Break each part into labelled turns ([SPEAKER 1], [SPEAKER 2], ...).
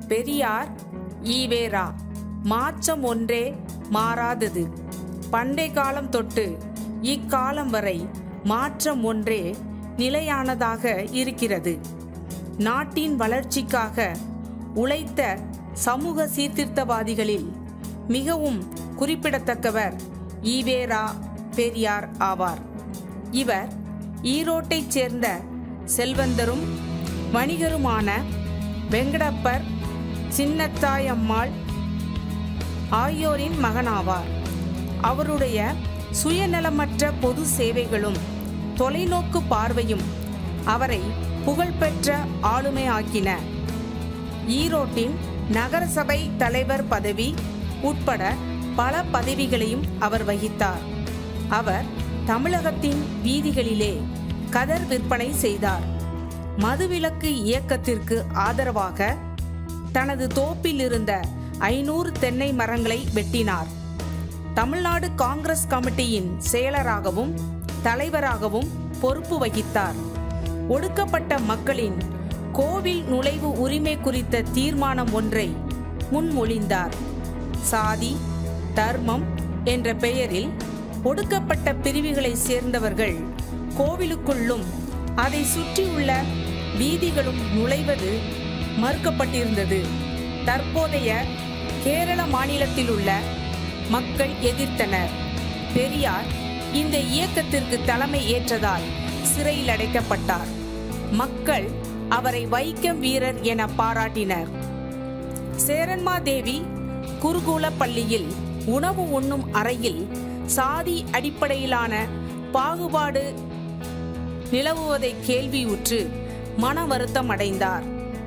[SPEAKER 1] பெரியார் ஈவேரா மாற்றம் ஒன்றே மாறாதது பண்டை காலம் தொட்டு இக்காலம் வரை மாற்றம் ஒன்றே நிலையானதாக இருக்கிறது நாட்டின் வளர்ச்சிக்காக உழைத்த சமூக சீர்திருத்தவாதிகளில் மிகவும் குறிப்பிடத்தக்கவர் ஈவேரா பெரியார் ஆவார் இவர் ஈரோட்டைச் சேர்ந்த செல்வந்தரும் வணிகருமான வெங்கடப்பர் சின்னத்தாயம்மாள் ஆகியோரின் மகனாவார் அவருடைய சுயநலமற்ற பொது சேவைகளும் தொலைநோக்கு பார்வையும் அவரை புகழ்பெற்ற ஆளுமையாக்கின ஈரோட்டின் நகரசபை தலைவர் பதவி உட்பட பல பதவிகளையும் அவர் வகித்தார் அவர் தமிழகத்தின் வீதிகளிலே கதர் விற்பனை செய்தார் மதுவிலக்கு இயக்கத்திற்கு ஆதரவாக தனது தோப்பில் இருந்த ஐநூறு தென்னை மரங்களை வெட்டினார் தமிழ்நாடு காங்கிரஸ் கமிட்டியின் செயலராகவும் தலைவராகவும் பொறுப்பு வகித்தார் ஒடுக்கப்பட்ட மக்களின் கோவில் நுழைவு உரிமை குறித்த தீர்மானம் ஒன்றை முன்மொழிந்தார் சாதி தர்மம் என்ற பெயரில் ஒடுக்கப்பட்ட பிரிவுகளை சேர்ந்தவர்கள் கோவிலுக்குள்ளும் அதை சுற்றியுள்ள வீதிகளும் நுழைவது மறுக்கப்பட்டிருந்தது தற்போதைய கேரள மாநிலத்தில் உள்ள மக்கள் எதிர்த்தனர் பெரியார் இந்த இயக்கத்திற்கு தலைமை ஏற்றதால் சிறையில் அடைக்கப்பட்டார் மக்கள் அவரை வைக்கம் வீரர் என பாராட்டினர் சேரன்மாதேவி குருகுல பள்ளியில் உணவு உண்ணும் அறையில் சாதி அடிப்படையிலான பாகுபாடு நிலவுவதை கேள்வியுற்று மன வருத்தம் அடைந்தார்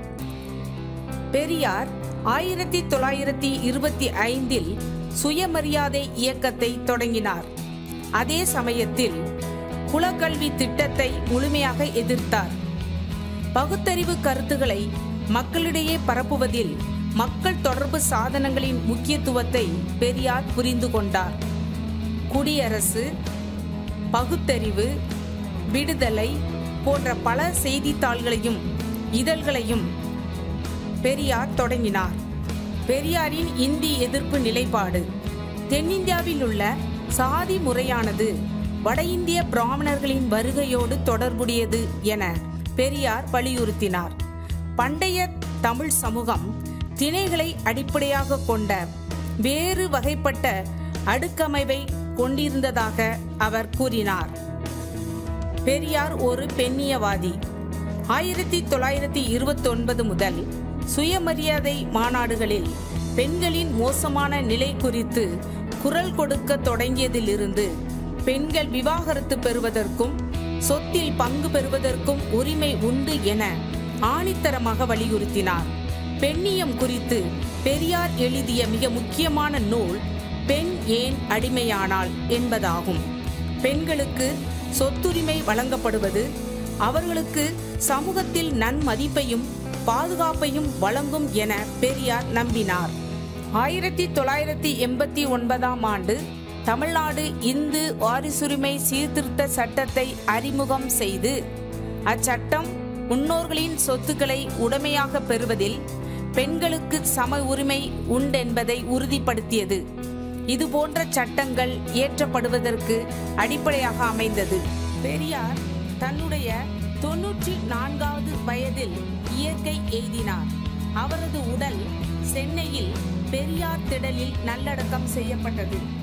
[SPEAKER 1] பெரியார் ஆயிரத்தி தொள்ளாயிரத்தி இருபத்தி ஐந்தில் சுயமரியாதை இயக்கத்தை தொடங்கினார் அதே சமயத்தில் குலக்கல்வி திட்டத்தை முழுமையாக எதிர்த்தார் பகுத்தறிவு கருத்துக்களை மக்களிடையே பரப்புவதில் மக்கள் தொடர்பு சாதனங்களின் முக்கியத்துவத்தை பெரியார் புரிந்து கொண்டார் குடியரசு பகுத்தறிவு விடுதலை போன்ற பல செய்தித்தாள்களையும் இதழ்களையும் பெரியார் தொடங்கினார் பெரியாரின் இந்தி எதிர்ப்பு நிலைப்பாடு தென்னிந்தியாவில் உள்ள சாதி முறையானது வட இந்திய பிராமணர்களின் வருகையோடு தொடர்புடையது என பெரியார் வலியுறுத்தினார் பண்டைய தமிழ் சமூகம் திணைகளை அடிப்படையாக கொண்ட வேறு வகைப்பட்ட அடுக்கமைவை கொண்டிருந்ததாக அவர் கூறினார் பெரியார் ஒரு பெண்ணியவாதி ஆயிரத்தி தொள்ளாயிரத்தி இருபத்தி ஒன்பது முதல் சுயமரியாதை மாநாடுகளில் பெண்களின் மோசமான நிலை குறித்து குரல் கொடுக்க தொடங்கியதிலிருந்து பெண்கள் விவாகரத்து பெறுவதற்கும் சொத்தில் பங்கு பெறுவதற்கும் உரிமை உண்டு என ஆணித்தரமாக வலியுறுத்தினார் பெண்ணியம் குறித்து பெரியார் எழுதிய மிக முக்கியமான நூல் பெண் ஏன் அடிமையானாள் என்பதாகும் பெண்களுக்கு சொத்துரிமை வழங்கப்படுவது அவர்களுக்கு சமூகத்தில் நன்மதிப்பையும் பாதுகாப்பையும் வழங்கும் என பெரியார் நம்பினார் ஆயிரத்தி தொள்ளாயிரத்தி எண்பத்தி ஒன்பதாம் ஆண்டு தமிழ்நாடு இந்து வாரிசுரிமை சீர்திருத்த சட்டத்தை அறிமுகம் செய்து அச்சட்டம் முன்னோர்களின் சொத்துக்களை உடைமையாக பெறுவதில் பெண்களுக்கு சம உரிமை உண்டென்பதை உறுதிப்படுத்தியது இதுபோன்ற சட்டங்கள் இயற்றப்படுவதற்கு அடிப்படையாக அமைந்தது பெரியார் தன்னுடைய தொன்னூற்றி நான்காவது வயதில் இயற்கை எய்தினார் அவரது உடல் சென்னையில் பெரியார் திடலில் நல்லடக்கம் செய்யப்பட்டது